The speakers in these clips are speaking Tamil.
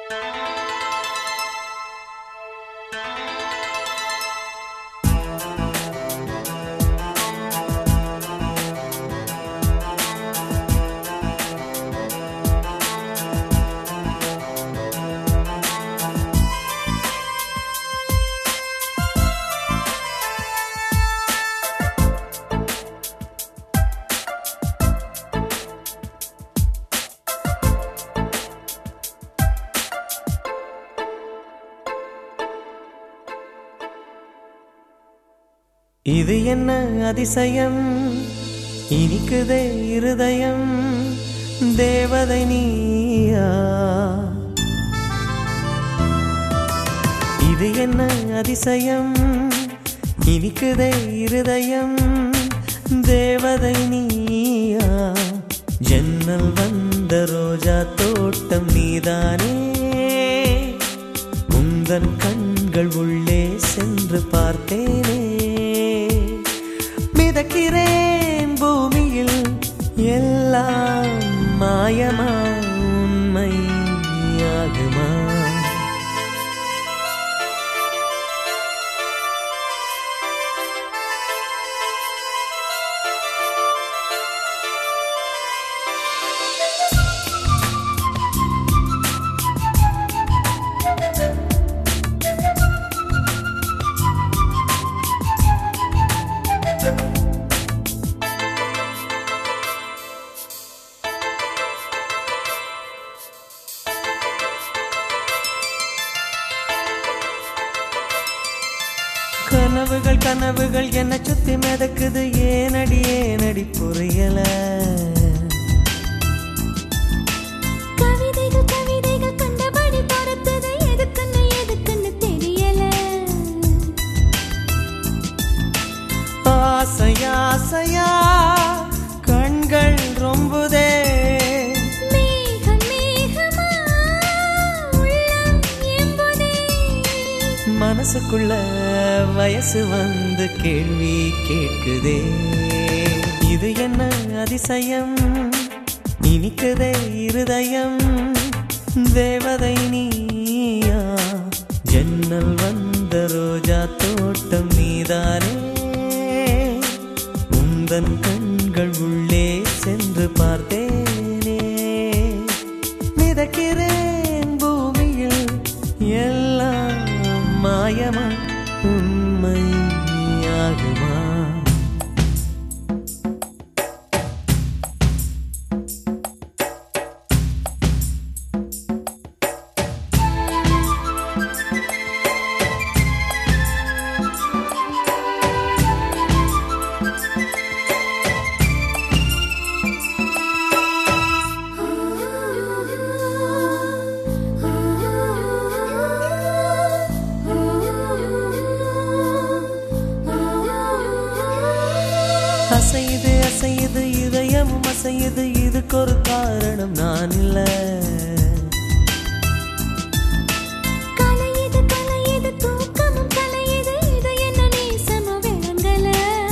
இது என்ன அதிசயம் இனிக்குதே இருதயம் தேவதை நீயா இது என்ன அதிசயம் இனிக்குதே இருதயம் தேவதை நீயா ஜன்னல் வந்த ரோஜா தோட்டம் நீதானே உந்தன் கண்கள் உள்ளே சென்று பார்த்தேனே மிதக்கிறேன் பூமியில் எல்லாம் மாயமா உண்மையாகுமா கனவுகள் கனவுகள் என்ன சுத்தி மிதக்குது ஏனடி ஏனடி புரியல கவிதைகள் கவிதைகள் கண்டபடி பறக்குது எதுக்குன்னு எதுக்குன்னு தெரியல ஆசையாசையா கண்கள் ரொம்புதே மேகம் மேகமா உள்ளம் எம்புதே மனசுக்குள்ள வயசு வந்து கேள்வி கேட்குதே இது என்ன அதிசயம் இனிக்குதே இருதயம் தேவதை நீயா ஜன்னல் வந்த ரோஜா தோட்டம் நீதானே உந்தன் கண்கள் உள்ளே சென்று பார்த்தேனே மிதக்கிறேன் பூமியில் எல்லாம் மாயமா உண்மையாகுமா அசையுது அசையுது இதயமும் அசையுது இதுக்கு ஒரு காரணம் நான் இல்ல கலையுது கலையுது தூக்கமும் கலையுது இது என்ன நேசமோ விளங்கல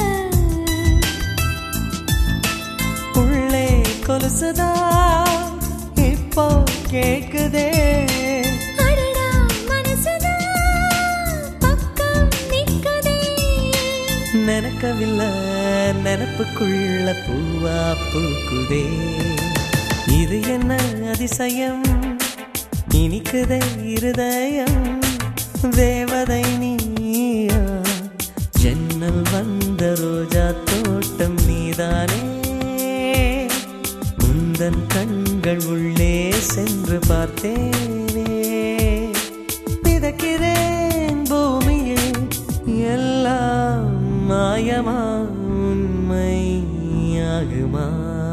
உள்ளே கொலுசுதா இப்போ கேக்குதே அடடா மனசுதான் பக்கம் நிக்குதே நினைக்கவில்லை நினப்புக்குள்ள பூவா பூக்குதே இது என்ன அதிசயம் இனிக்குதே இருதயம் தேவதை நீயா ஜன்னல் வந்த ரோஜா தோட்டம் நீதானே உந்தன் கண்கள் உள்ளே சென்று பார்த்தேனே மிதக்கிறேன் பூமியில் எல்லாம் மாயமா உண்மையாகுமா